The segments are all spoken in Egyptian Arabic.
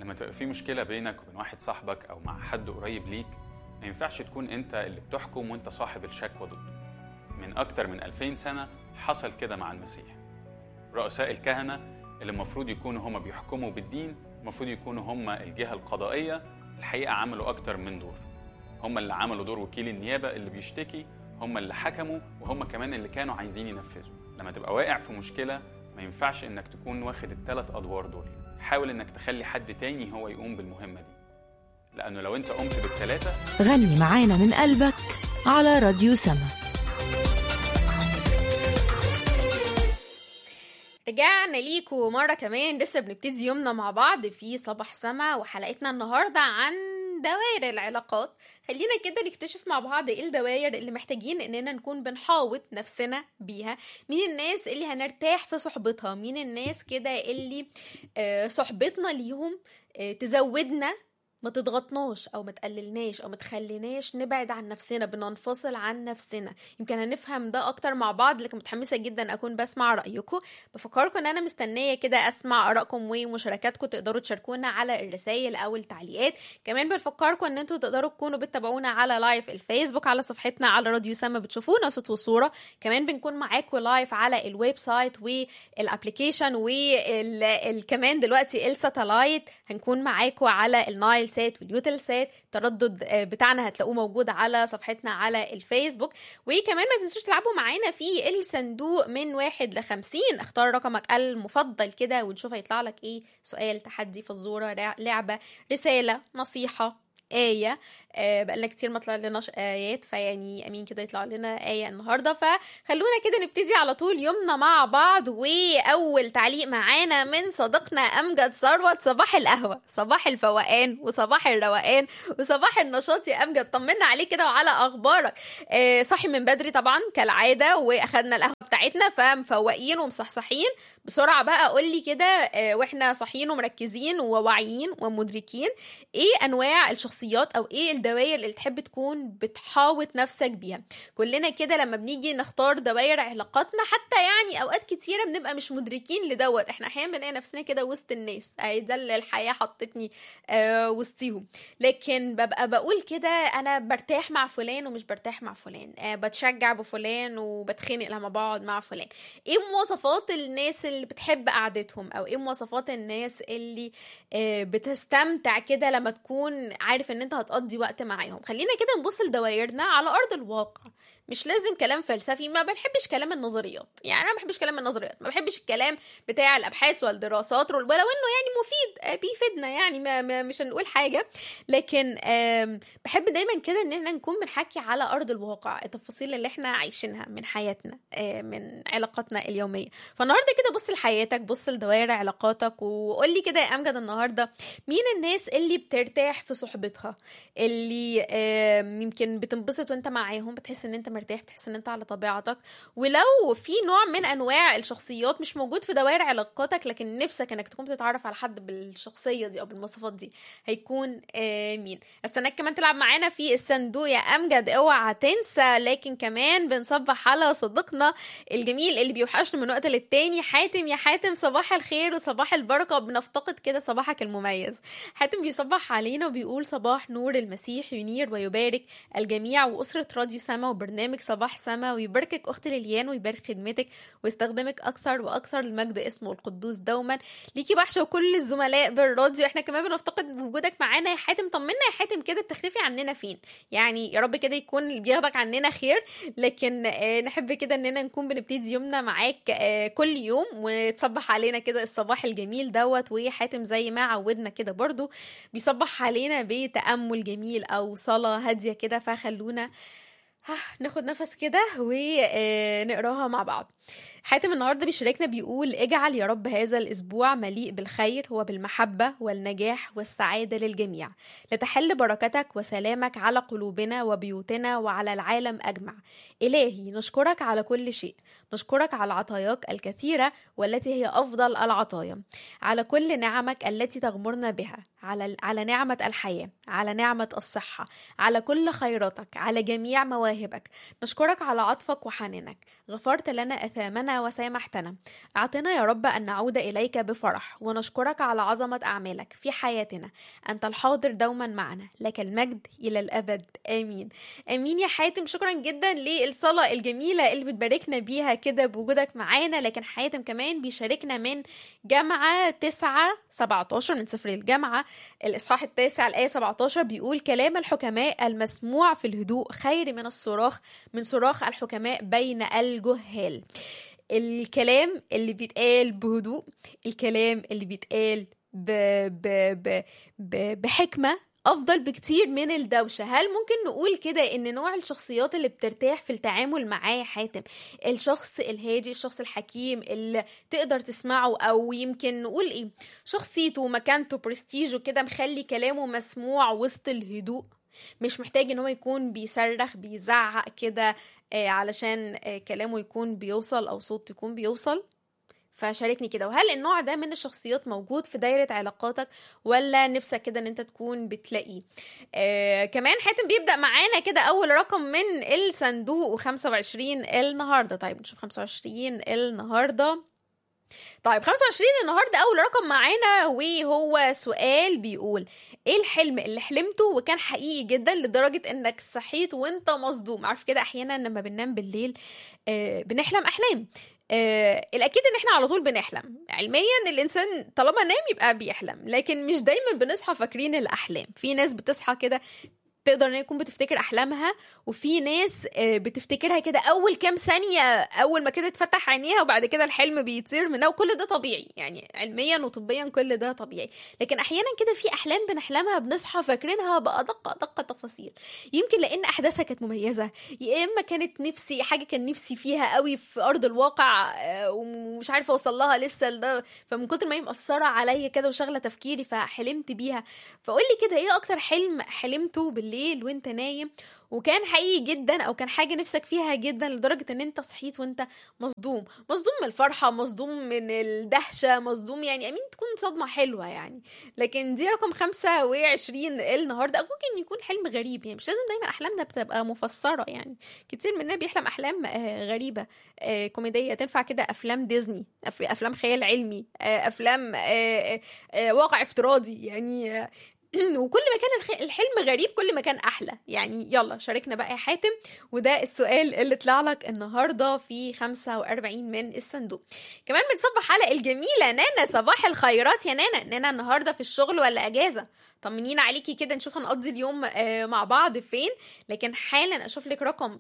لما تبقى في مشكله بينك وبين واحد صاحبك او مع حد قريب ليك ما ينفعش تكون انت اللي بتحكم وانت صاحب الشكوى ضده من اكتر من 2000 سنه حصل كده مع المسيح رؤساء الكهنه اللي المفروض يكونوا هم بيحكموا بالدين المفروض يكونوا هم الجهه القضائيه الحقيقه عملوا اكتر من دور هم اللي عملوا دور وكيل النيابه اللي بيشتكي هم اللي حكموا وهم كمان اللي كانوا عايزين ينفذوا لما تبقى واقع في مشكله ما ينفعش انك تكون واخد الثلاث ادوار دول حاول انك تخلي حد تاني هو يقوم بالمهمه دي لانه لو انت قمت بالثلاثه غني معانا من قلبك على راديو سما رجعنا ليكوا مرة كمان لسه بنبتدي يومنا مع بعض في صباح سما وحلقتنا النهاردة عن دوائر العلاقات خلينا كده نكتشف مع بعض ايه الدوائر اللي محتاجين اننا نكون بنحاوط نفسنا بيها مين الناس اللي هنرتاح في صحبتها مين الناس كده اللي آه، صحبتنا ليهم آه، تزودنا ما تضغطناش او ما تقللناش او ما تخليناش نبعد عن نفسنا بننفصل عن نفسنا يمكن هنفهم ده اكتر مع بعض لكن متحمسه جدا اكون بسمع رايكم بفكركم ان انا مستنيه كده اسمع ارائكم ومشاركاتكم تقدروا تشاركونا على الرسائل او التعليقات كمان بنفكركم ان انتوا تقدروا تكونوا بتتابعونا على لايف الفيسبوك على صفحتنا على راديو سما بتشوفونا صوت وصوره كمان بنكون معاكم لايف على الويب سايت والابلكيشن وكمان دلوقتي الساتلايت هنكون معاكم على النايل سات واليوتل سات التردد آه، بتاعنا هتلاقوه موجود على صفحتنا على الفيسبوك وكمان ما تنسوش تلعبوا معانا في الصندوق من واحد لخمسين اختار رقمك المفضل كده ونشوف هيطلع لك ايه سؤال تحدي فزورة رع- لعبة رسالة نصيحة آية آه بقالنا كتير ما طلع لناش آيات فيعني أمين كده يطلع لنا آية النهاردة فخلونا كده نبتدي على طول يومنا مع بعض وأول تعليق معانا من صديقنا أمجد ثروت صباح القهوة صباح الفوقان وصباح الروقان وصباح النشاط يا أمجد طمنا عليك كده وعلى أخبارك آه صاحي من بدري طبعا كالعادة وأخدنا القهوة بتاعتنا فمفوقين ومصحصحين بسرعة بقى قولي كده آه واحنا صاحيين ومركزين وواعيين ومدركين ايه انواع الشخصيات او ايه الدوائر اللي تحب تكون بتحاوط نفسك بيها كلنا كده لما بنيجي نختار دوائر علاقاتنا حتى يعني اوقات كتيره بنبقى مش مدركين لدوت احنا احيانا بنلاقي نفسنا كده وسط الناس اهي ده اللي الحياه حطتني آه وسطيهم لكن ببقى بقول كده انا برتاح مع فلان ومش برتاح مع فلان آه بتشجع بفلان وبتخنق لما بقعد مع فلان ايه مواصفات الناس اللي بتحب قعدتهم او ايه مواصفات الناس اللي آه بتستمتع كده لما تكون عارف ان انت هتقضي وقت معاهم خلينا كده نبص لدوائرنا على ارض الواقع مش لازم كلام فلسفي ما بنحبش كلام النظريات يعني انا ما بحبش كلام النظريات ما بحبش الكلام بتاع الابحاث والدراسات ولو انه يعني مفيد آه، بيفيدنا يعني ما ما مش هنقول حاجه لكن آم، بحب دايما كده ان احنا نكون بنحكي على ارض الواقع التفاصيل اللي احنا عايشينها من حياتنا آه، من علاقاتنا اليوميه فالنهارده كده بص لحياتك بص لدوائر علاقاتك وقول لي كده يا امجد النهارده مين الناس اللي بترتاح في صحبتها اللي آم، يمكن بتنبسط وانت معاهم بتحس ان انت مرتاح بتحس ان انت على طبيعتك ولو في نوع من انواع الشخصيات مش موجود في دوائر علاقاتك لكن نفسك انك تكون بتتعرف على حد بالشخصيه دي او بالمواصفات دي هيكون آه، مين استناك كمان تلعب معانا في الصندوق يا امجد اوعى تنسى لكن كمان بنصبح على صديقنا الجميل اللي بيوحشنا من وقت للتاني حاتم يا حاتم صباح الخير وصباح البركه بنفتقد كده صباحك المميز حاتم بيصبح علينا وبيقول صباح نور المسيح ينير ويبارك الجميع وأسرة راديو سما وبرنامج صباح سما ويباركك أخت ليليان ويبارك خدمتك ويستخدمك أكثر وأكثر لمجد اسمه القدوس دوما ليكي وحشة وكل الزملاء بالراديو احنا كمان بنفتقد وجودك معانا يا حاتم طمنا يا حاتم كده بتختفي عننا فين يعني يا رب كده يكون اللي بياخدك عننا خير لكن آه، نحب كده اننا نكون بنبتدي يومنا معاك آه، كل يوم وتصبح علينا كده الصباح الجميل دوت وحاتم زي ما عودنا كده برضو بيصبح علينا بتأمل جميل أو صلاة هادية كده فخلونا ها، ناخد نفس كده ونقراها مع بعض حاتم النهارده بيشاركنا بيقول اجعل يا رب هذا الاسبوع مليء بالخير وبالمحبه والنجاح والسعاده للجميع لتحل بركتك وسلامك على قلوبنا وبيوتنا وعلى العالم اجمع الهي نشكرك على كل شيء نشكرك على عطاياك الكثيره والتي هي افضل العطايا على كل نعمك التي تغمرنا بها على على نعمه الحياه على نعمه الصحه على كل خيراتك على جميع مواهبك مواهبك نشكرك على عطفك وحنانك غفرت لنا أثامنا وسامحتنا أعطنا يا رب أن نعود إليك بفرح ونشكرك على عظمة أعمالك في حياتنا أنت الحاضر دوما معنا لك المجد إلى الأبد آمين آمين يا حاتم شكرا جدا للصلاة الجميلة اللي بتباركنا بيها كده بوجودك معانا لكن حاتم كمان بيشاركنا من جامعة 9 17 من سفر الجامعة الإصحاح التاسع الآية 17 بيقول كلام الحكماء المسموع في الهدوء خير من الصراخ من صراخ الحكماء بين الجهال الكلام اللي بيتقال بهدوء الكلام اللي بيتقال ب... ب... ب... ب... بحكمة أفضل بكتير من الدوشة هل ممكن نقول كده إن نوع الشخصيات اللي بترتاح في التعامل معاه حاتم الشخص الهادي الشخص الحكيم اللي تقدر تسمعه أو يمكن نقول إيه شخصيته ومكانته برستيجه كده مخلي كلامه مسموع وسط الهدوء مش محتاج ان هو يكون بيصرخ بيزعق كده آه علشان آه كلامه يكون بيوصل او صوت يكون بيوصل فشاركني كده وهل النوع ده من الشخصيات موجود في دايرة علاقاتك ولا نفسك كده ان انت تكون بتلاقيه آه كمان حاتم بيبدأ معانا كده اول رقم من الصندوق و25 النهاردة طيب نشوف 25 النهاردة طيب 25 النهارده اول رقم معانا وهو سؤال بيقول ايه الحلم اللي حلمته وكان حقيقي جدا لدرجه انك صحيت وانت مصدوم عارف كده احيانا لما بننام بالليل آه بنحلم احلام آه الاكيد ان احنا على طول بنحلم علميا الانسان طالما نام يبقى بيحلم لكن مش دايما بنصحى فاكرين الاحلام في ناس بتصحى كده تقدر ان هي تكون بتفتكر احلامها وفي ناس بتفتكرها كده اول كام ثانيه اول ما كده تفتح عينيها وبعد كده الحلم بيطير منها وكل ده طبيعي يعني علميا وطبيا كل ده طبيعي لكن احيانا كده في احلام بنحلمها بنصحى فاكرينها بادق ادق تفاصيل يمكن لان احداثها كانت مميزه يا اما كانت نفسي حاجه كان نفسي فيها قوي في ارض الواقع ومش عارفه اوصل لها لسه لده فمن كتر ما هي مأثره عليا كده وشغله تفكيري فحلمت بيها فقول لي كده ايه اكتر حلم حلمته بالليل بالليل وانت نايم وكان حقيقي جدا او كان حاجه نفسك فيها جدا لدرجه ان انت صحيت وانت مصدوم مصدوم من الفرحه مصدوم من الدهشه مصدوم يعني امين تكون صدمه حلوه يعني لكن دي رقم 25 النهارده او ممكن يكون حلم غريب يعني مش لازم دايما احلامنا بتبقى مفسره يعني كتير مننا بيحلم احلام غريبه كوميديه تنفع كده افلام ديزني افلام خيال علمي افلام واقع افتراضي يعني وكل ما كان الحلم غريب كل ما كان احلى يعني يلا شاركنا بقى يا حاتم وده السؤال اللي طلع لك النهارده في 45 من الصندوق كمان بنصبح على الجميله نانا صباح الخيرات يا نانا نانا النهارده في الشغل ولا اجازه طمنينا عليكي كده نشوف هنقضي اليوم مع بعض فين لكن حالا اشوف لك رقم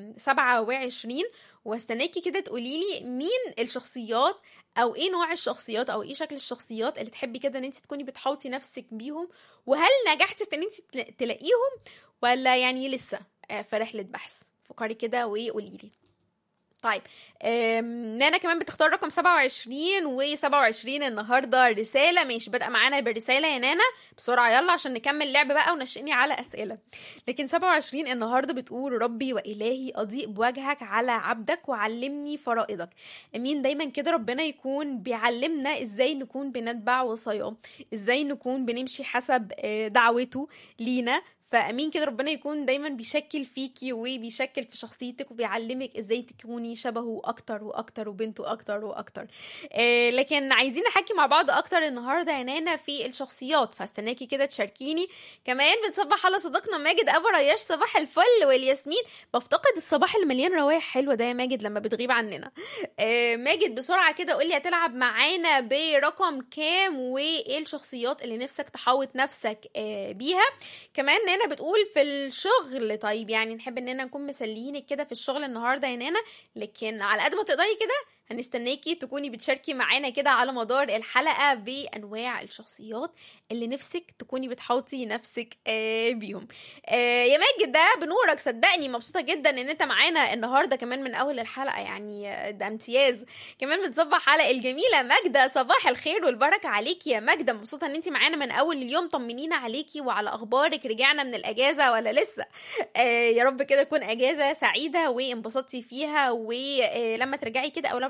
27 واستناكي كده تقولي لي مين الشخصيات او ايه نوع الشخصيات او ايه شكل الشخصيات اللي تحبي كده ان انت تكوني بتحوطي نفسك بيهم وهل نجحتي في ان انت تلاقيهم ولا يعني لسه في رحله بحث فكري كده وقولي لي طيب نانا كمان بتختار رقم 27 و27 النهارده رساله ماشي بادئه معانا بالرساله يا نانا بسرعه يلا عشان نكمل لعب بقى ونشئني على اسئله لكن 27 النهارده بتقول ربي والهي اضيء بوجهك على عبدك وعلمني فرائضك امين دايما كده ربنا يكون بيعلمنا ازاي نكون بنتبع وصاياه ازاي نكون بنمشي حسب دعوته لينا فامين كده ربنا يكون دايما بيشكل فيكي وبيشكل في شخصيتك وبيعلمك ازاي تكوني شبهه اكتر واكتر وبنته اكتر واكتر آه لكن عايزين نحكي مع بعض اكتر النهارده يا نانا في الشخصيات فاستناكي كده تشاركيني كمان بنصبح على صديقنا ماجد ابو رياش صباح الفل والياسمين بفتقد الصباح اللي مليان روايح حلوه ده يا ماجد لما بتغيب عننا آه ماجد بسرعه كده قولي هتلعب معانا برقم كام وايه الشخصيات اللي نفسك تحوط نفسك آه بيها كمان نانا بتقول في الشغل طيب يعني نحب اننا نكون مسليينك كده في الشغل النهارده يا نانا لكن على قد ما تقدري كده هنستناكي تكوني بتشاركي معانا كده على مدار الحلقة بأنواع الشخصيات اللي نفسك تكوني بتحوطي نفسك آه بيهم آه يا ماجد ده بنورك صدقني مبسوطة جدا ان انت معانا النهاردة كمان من اول الحلقة يعني ده امتياز كمان بتصبح على الجميلة ماجدة صباح الخير والبركة عليكي يا ماجدة مبسوطة ان انت معانا من اول اليوم طمنينا عليكي وعلى اخبارك رجعنا من الاجازة ولا لسه آه يا رب كده تكون اجازة سعيدة وانبسطتي فيها ولما ترجعي كده او لو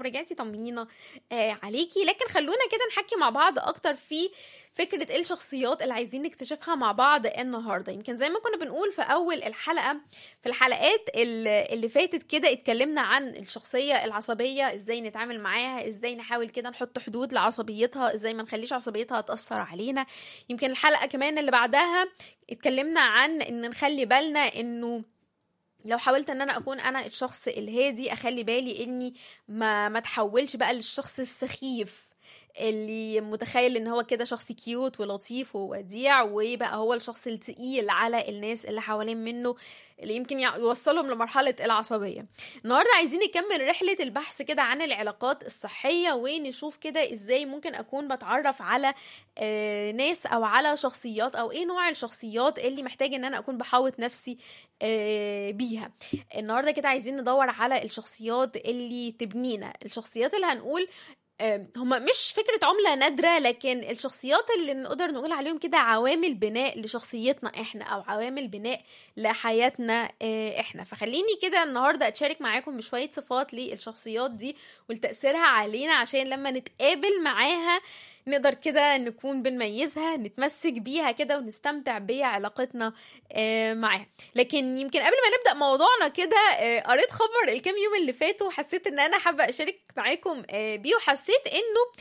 ورجعتي طمنينا آه عليكي لكن خلونا كده نحكي مع بعض اكتر في فكرة ايه الشخصيات اللي عايزين نكتشفها مع بعض النهارده يمكن زي ما كنا بنقول في اول الحلقة في الحلقات اللي اللي فاتت كده اتكلمنا عن الشخصية العصبية ازاي نتعامل معاها ازاي نحاول كده نحط حدود لعصبيتها ازاي ما نخليش عصبيتها تأثر علينا يمكن الحلقة كمان اللي بعدها اتكلمنا عن ان نخلي بالنا انه لو حاولت ان انا اكون انا الشخص الهادي اخلي بالي اني ما ما تحولش بقى للشخص السخيف اللي متخيل ان هو كده شخص كيوت ولطيف ووديع ويبقى هو الشخص التقيل على الناس اللي حوالين منه اللي يمكن يوصلهم لمرحلة العصبية النهاردة عايزين نكمل رحلة البحث كده عن العلاقات الصحية ونشوف كده ازاي ممكن اكون بتعرف على آه ناس او على شخصيات او ايه نوع الشخصيات اللي محتاج ان انا اكون بحاوط نفسي آه بيها النهارده كده عايزين ندور على الشخصيات اللي تبنينا الشخصيات اللي هنقول هما مش فكرة عملة نادرة لكن الشخصيات اللي نقدر نقول عليهم كده عوامل بناء لشخصيتنا احنا او عوامل بناء لحياتنا احنا فخليني كده النهاردة اتشارك معاكم بشوية صفات للشخصيات دي ولتأثيرها علينا عشان لما نتقابل معاها نقدر كده نكون بنميزها نتمسك بيها كده ونستمتع بعلاقتنا معاها لكن يمكن قبل ما نبدا موضوعنا كده قريت خبر الكام يوم اللي فاتوا وحسيت ان انا حابه اشارك معاكم بيه وحسيت انه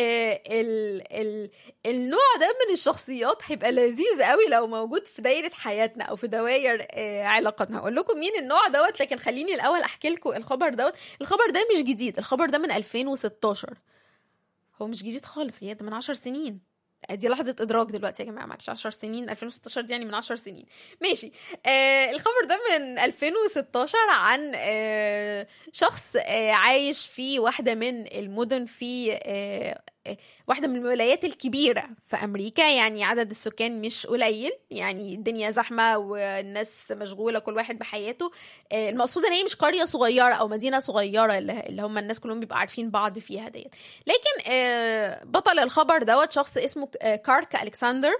ال ال النوع ده من الشخصيات هيبقى لذيذ قوي لو موجود في دايره حياتنا او في دوائر علاقاتنا هقول لكم مين النوع دوت لكن خليني الاول احكي لكم الخبر دوت الخبر ده مش جديد الخبر ده من 2016 هو مش جديد خالص هي ده من عشر سنين دي لحظة إدراك دلوقتي يا جماعة معلش 10 سنين 2016 دي يعني من 10 سنين ماشي آه الخبر ده من 2016 عن آه شخص آه عايش في واحدة من المدن في آه واحدة من الولايات الكبيرة في أمريكا يعني عدد السكان مش قليل يعني الدنيا زحمة والناس مشغولة كل واحد بحياته المقصود إن هي مش قرية صغيرة أو مدينة صغيرة اللي هم الناس كلهم بيبقوا عارفين بعض فيها ديت لكن بطل الخبر دوت شخص اسمه كارك ألكسندر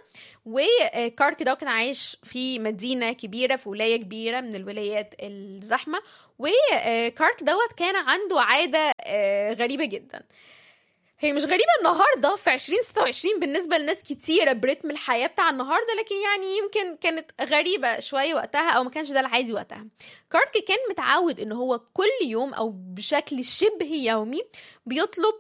وكارك ده كان عايش في مدينة كبيرة في ولاية كبيرة من الولايات الزحمة وكارك دوت كان عنده عادة غريبة جدا هي مش غريبة النهاردة في 2026 بالنسبة لناس كتيرة برتم الحياة بتاع النهاردة لكن يعني يمكن كانت غريبة شوية وقتها أو ما كانش ده العادي وقتها كارك كان متعود إن هو كل يوم أو بشكل شبه يومي بيطلب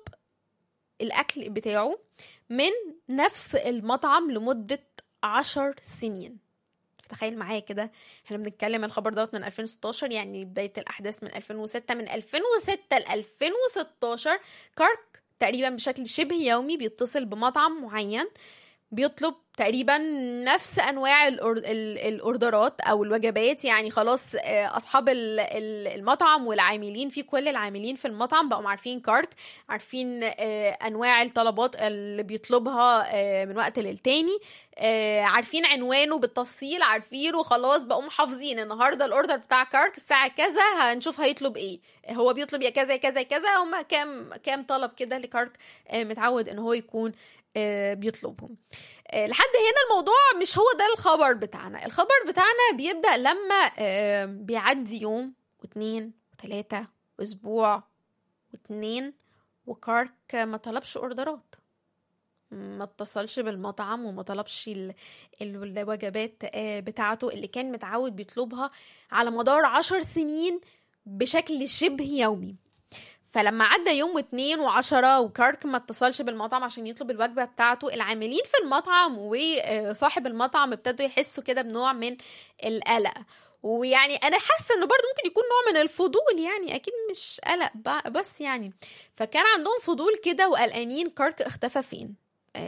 الأكل بتاعه من نفس المطعم لمدة عشر سنين تخيل معايا كده احنا بنتكلم الخبر دوت من 2016 يعني بداية الأحداث من 2006 من 2006 ل 2016 كارك تقريبا بشكل شبه يومي بيتصل بمطعم معين بيطلب تقريبا نفس انواع الاوردرات او الوجبات يعني خلاص اصحاب المطعم والعاملين في كل العاملين في المطعم بقوا عارفين كارك عارفين انواع الطلبات اللي بيطلبها من وقت للتاني عارفين عنوانه بالتفصيل عارفينه خلاص بقوا محافظين النهارده الاوردر بتاع كارك الساعه كذا هنشوف هيطلب ايه هو بيطلب يا كذا يا كذا يا كذا هما كام كام طلب كده لكارك متعود ان هو يكون بيطلبهم لحد هنا الموضوع مش هو ده الخبر بتاعنا الخبر بتاعنا بيبدأ لما بيعدي يوم واتنين وتلاتة واسبوع واتنين وكارك ما طلبش اوردرات ما اتصلش بالمطعم وما طلبش الوجبات بتاعته اللي كان متعود بيطلبها على مدار عشر سنين بشكل شبه يومي فلما عدى يوم واتنين وعشرة وكارك ما اتصلش بالمطعم عشان يطلب الوجبة بتاعته العاملين في المطعم وصاحب المطعم ابتدوا يحسوا كده بنوع من القلق ويعني انا حاسه انه برضه ممكن يكون نوع من الفضول يعني اكيد مش قلق بس يعني فكان عندهم فضول كده وقلقانين كارك اختفى فين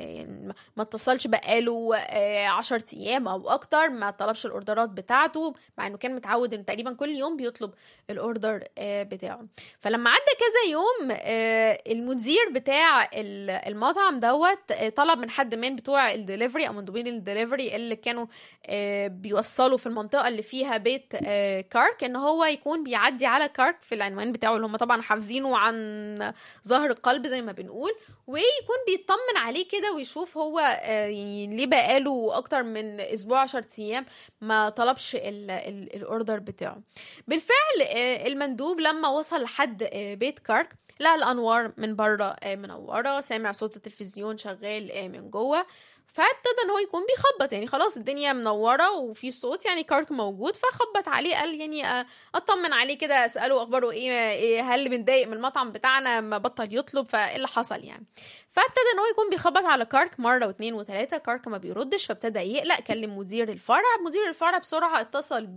ما اتصلش بقاله عشر ايام او اكتر ما طلبش الاوردرات بتاعته مع انه كان متعود انه تقريبا كل يوم بيطلب الاوردر بتاعه فلما عدى كذا يوم المدير بتاع المطعم دوت طلب من حد من بتوع الدليفري او مندوبين الدليفري اللي كانوا بيوصلوا في المنطقه اللي فيها بيت كارك ان هو يكون بيعدي على كارك في العنوان بتاعه اللي هم طبعا حافظينه عن ظهر القلب زي ما بنقول ويكون بيطمن عليه كده ويشوف هو آه، يعني ليه بقاله اكتر من اسبوع 10 ايام ما طلبش ال- ال- الاوردر بتاعه بالفعل آه، المندوب لما وصل لحد آه، بيت كارك لقى الانوار من بره آه، منوره سامع صوت التلفزيون شغال آه، من جوه فابتدى ان هو يكون بيخبط يعني خلاص الدنيا منوره وفي صوت يعني كارك موجود فخبط عليه قال يعني آه، اطمن عليه كده اساله اخباره ايه إيه، هل متضايق من المطعم بتاعنا ما بطل يطلب فايه اللي حصل يعني فابتدى ان هو يكون بيخبط على كارك مره واثنين وثلاثه كارك ما بيردش فابتدى يقلق كلم مدير الفرع مدير الفرع بسرعه اتصل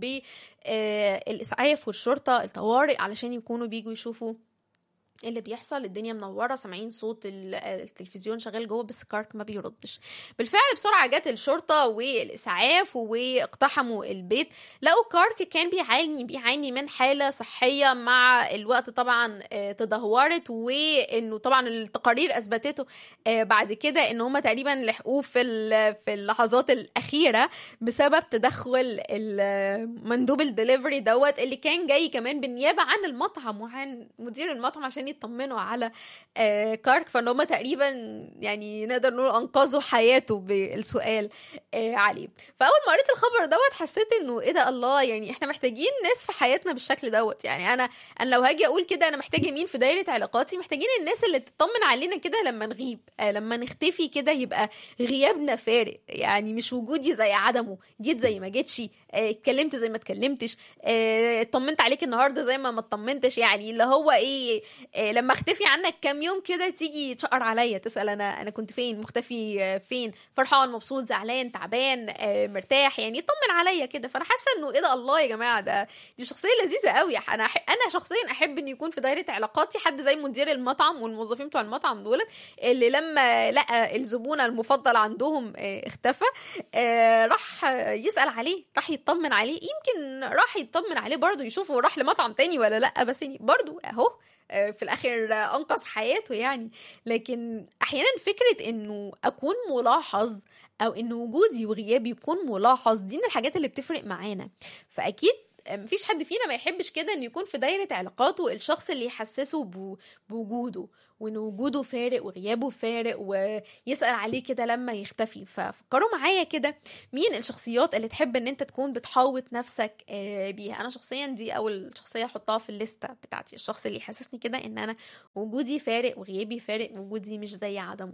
بالاسعاف والشرطه الطوارئ علشان يكونوا بيجوا يشوفوا إيه اللي بيحصل الدنيا منوره سامعين صوت ال- التلفزيون شغال جوه بس كارك ما بيردش بالفعل بسرعه جت الشرطه والاسعاف واقتحموا البيت لقوا كارك كان بيعاني بيعاني من حاله صحيه مع الوقت طبعا آه، تدهورت وانه طبعا التقارير اثبتته آه، بعد كده ان هم تقريبا لحقوه في ال- في اللحظات الاخيره بسبب تدخل ال- مندوب الدليفري دوت اللي كان جاي كمان بالنيابه عن المطعم وعن مدير المطعم عشان يطمنوا على آه، كارك فان هم تقريبا يعني نقدر نقول انقذوا حياته بالسؤال آه، عليه فاول ما قريت الخبر دوت حسيت انه ايه ده الله يعني احنا محتاجين ناس في حياتنا بالشكل دوت يعني انا انا لو هاجي اقول كده انا محتاجه مين في دايره علاقاتي محتاجين الناس اللي تطمن علينا كده لما نغيب آه، لما نختفي كده يبقى غيابنا فارق يعني مش وجودي زي عدمه جيت زي ما جيتش آه، اتكلمت زي ما اتكلمتش آه، اطمنت عليك النهارده زي ما ما اطمنتش يعني اللي هو ايه آه، لما اختفي عنك كام يوم كده تيجي تشقر عليا تسال انا انا كنت فين مختفي آه، فين فرحان مبسوط زعلان تعبان آه، مرتاح يعني يطمن عليا كده فانا حاسه انه ايه ده الله يا جماعه ده دي شخصيه لذيذه قوي انا أح- انا شخصيا احب ان يكون في دايره علاقاتي حد زي مدير المطعم والموظفين بتوع المطعم دولت اللي لما لقى الزبون المفضل عندهم آه، اختفى آه، راح آه، يسال عليه راح يطمن عليه يمكن راح يطمن عليه برضه يشوفه راح لمطعم تاني ولا لا بس يعني برضه اهو آه، في الاخر آه، انقذ حياته يعني لكن احيانا فكره انه اكون ملاحظ او ان وجودي وغيابي يكون ملاحظ دي من الحاجات اللي بتفرق معانا فاكيد مفيش حد فينا ما يحبش كده انه يكون في دايره علاقاته الشخص اللي يحسسه بو- بوجوده وان وجوده فارق وغيابه فارق ويسال عليه كده لما يختفي ففكروا معايا كده مين الشخصيات اللي تحب ان انت تكون بتحوط نفسك آه، بيها انا شخصيا دي اول شخصيه احطها في الليسته بتاعتي الشخص اللي يحسسني كده ان انا وجودي فارق وغيابي فارق وجودي مش زي عدمه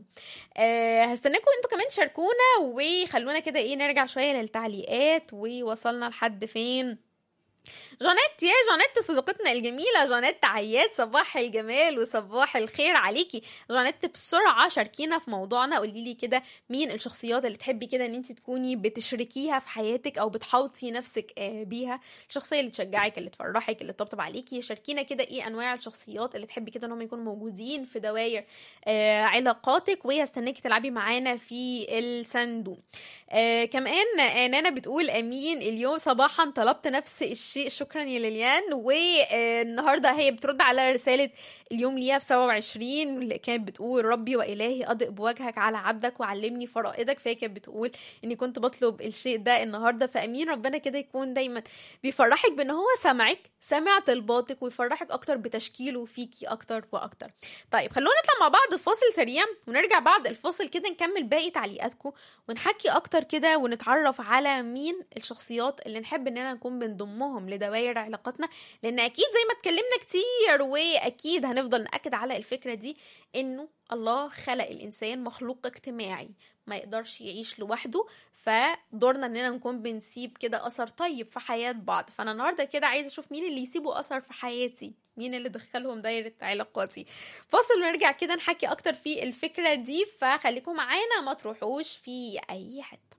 أه هستناكم انتوا كمان تشاركونا وخلونا كده ايه نرجع شويه للتعليقات ووصلنا لحد فين جانيت يا جانيت صديقتنا الجميله جانيت عياد صباح الجمال وصباح الخير عليكي جانيت بسرعه شاركينا في موضوعنا قولي لي كده مين الشخصيات اللي تحبي كده ان انت تكوني بتشركيها في حياتك او بتحوطي نفسك آه، بيها الشخصيه اللي تشجعك اللي تفرحك اللي تطبطب عليكي شاركينا كده ايه انواع الشخصيات اللي تحبي كده انهم يكونوا موجودين في دواير آه، علاقاتك وهستناكي تلعبي معانا في الصندوق آه كمان آه نانا بتقول امين اليوم صباحا طلبت نفس الشيء شكرا يا ليليان والنهارده هي بترد على رساله اليوم ليها في 27 اللي كانت بتقول ربي والهي اضئ بوجهك على عبدك وعلمني فرائضك فهي كانت بتقول اني كنت بطلب الشيء ده النهارده فامين ربنا كده يكون دايما بيفرحك بان هو سمعك سمع طلباتك ويفرحك اكتر بتشكيله فيكي اكتر واكتر طيب خلونا نطلع مع بعض فاصل سريع ونرجع بعد الفاصل كده نكمل باقي تعليقاتكم ونحكي اكتر كده ونتعرف على مين الشخصيات اللي نحب اننا نكون بنضمهم لدوائر علاقاتنا لان اكيد زي ما اتكلمنا كتير واكيد هنفضل ناكد على الفكره دي انه الله خلق الانسان مخلوق اجتماعي ما يقدرش يعيش لوحده فدورنا اننا نكون بنسيب كده اثر طيب في حياه بعض فانا النهارده كده عايزه اشوف مين اللي يسيبوا اثر في حياتي مين اللي دخلهم دايره علاقاتي فاصل ونرجع كده نحكي اكتر في الفكره دي فخليكم معانا ما تروحوش في اي حته